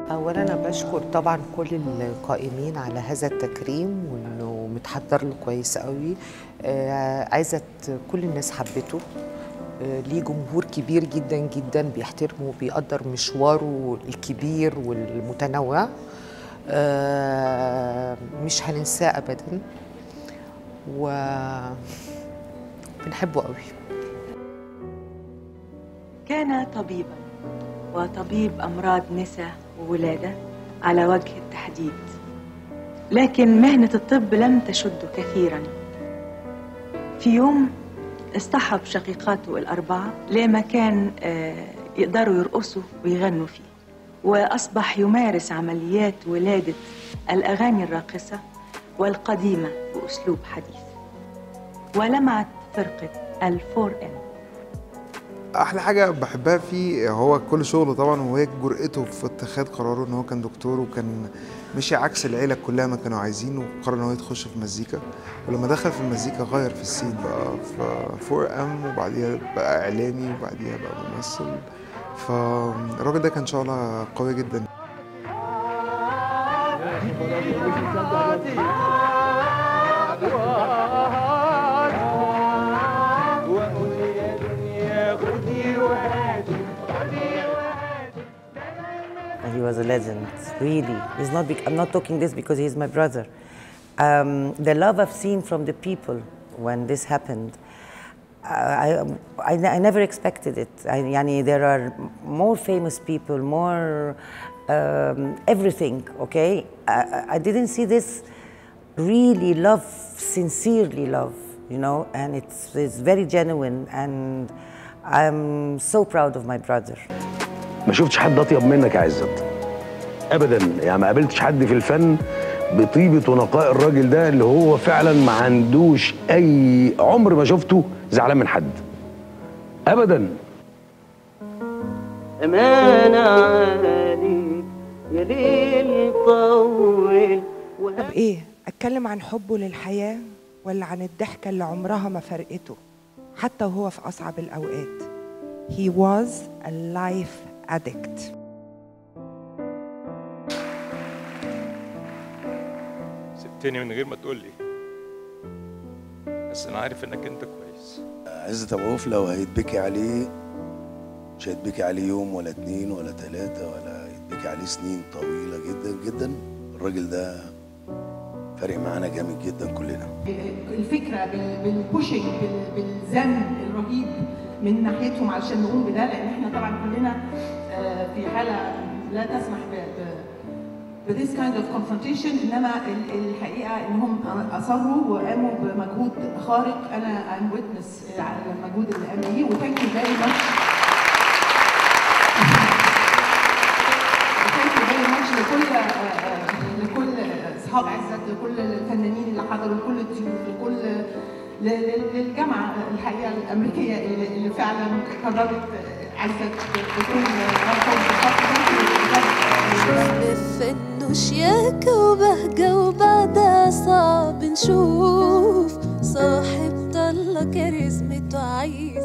أولا أنا بشكر طبعا كل القائمين على هذا التكريم وإنه متحضر له كويس قوي آه عايزة كل الناس حبته آه ليه جمهور كبير جدا جدا بيحترمه وبيقدر مشواره الكبير والمتنوع آه مش هننساه أبدا و بنحبه قوي كان طبيبا وطبيب أمراض نساء وولادة على وجه التحديد لكن مهنة الطب لم تشد كثيرا في يوم اصطحب شقيقاته الأربعة لمكان آه، يقدروا يرقصوا ويغنوا فيه وأصبح يمارس عمليات ولادة الأغاني الراقصة والقديمة بأسلوب حديث ولمعت فرقة الفور إن احلى حاجه بحبها فيه هو كل شغله طبعا وهي جرأته في اتخاذ قراره ان هو كان دكتور وكان مشي عكس العيله كلها ما كانوا عايزينه وقرر ان هو يخش في مزيكا ولما دخل في المزيكا غير في السين بقى في 4 ام وبعديها بقى اعلامي وبعديها بقى ممثل فالراجل ده كان شغله قويه جدا He was a legend, really. He's not bec- I'm not talking this because he's my brother. Um, the love I've seen from the people when this happened, I, I, I never expected it. I, يعني, there are more famous people, more um, everything, okay? I, I didn't see this really love, sincerely love, you know, and it's, it's very genuine, and I'm so proud of my brother. ما شفتش حد اطيب منك يا عزت ابدا يعني ما قابلتش حد في الفن بطيبه ونقاء الراجل ده اللي هو فعلا ما عندوش اي عمر ما شفته زعلان من حد ابدا أمانة عليك يا ليل طول طب ايه اتكلم عن حبه للحياه ولا عن الضحكه اللي عمرها ما فرقته حتى وهو في اصعب الاوقات he was a life addict سبتني من غير ما تقول لي بس انا عارف انك انت كويس عزت ابو عوف لو هيتبكي عليه مش هيتبكي عليه يوم ولا اتنين ولا تلاتة ولا هيتبكي عليه سنين طويلة جدا جدا الراجل ده فارق معانا جامد جدا كلنا الفكره بال- بالبوشنج بال- بالزن الرهيب من ناحيتهم علشان نقوم بده لان احنا طبعا كلنا آه، في حاله لا تسمح ب ب- ب this kind of confrontation انما ال- الحقيقه انهم اصروا وقاموا بمجهود خارق انا I'm witness على المجهود اللي قاموا بيه وثانك يو فيري ماتش ثانك يو فيري ماتش لكل آه، آه، لكل اصحاب عزت لكل الفنانين اللي حضروا لكل الضيوف لكل ل- ل- للجامعه الحقيقه الامريكيه اللي اللي فعلا قررت عزت تكون مركز بفن وشياكة وبهجة وبعدها صعب نشوف صاحب طلة كاريزمته عيل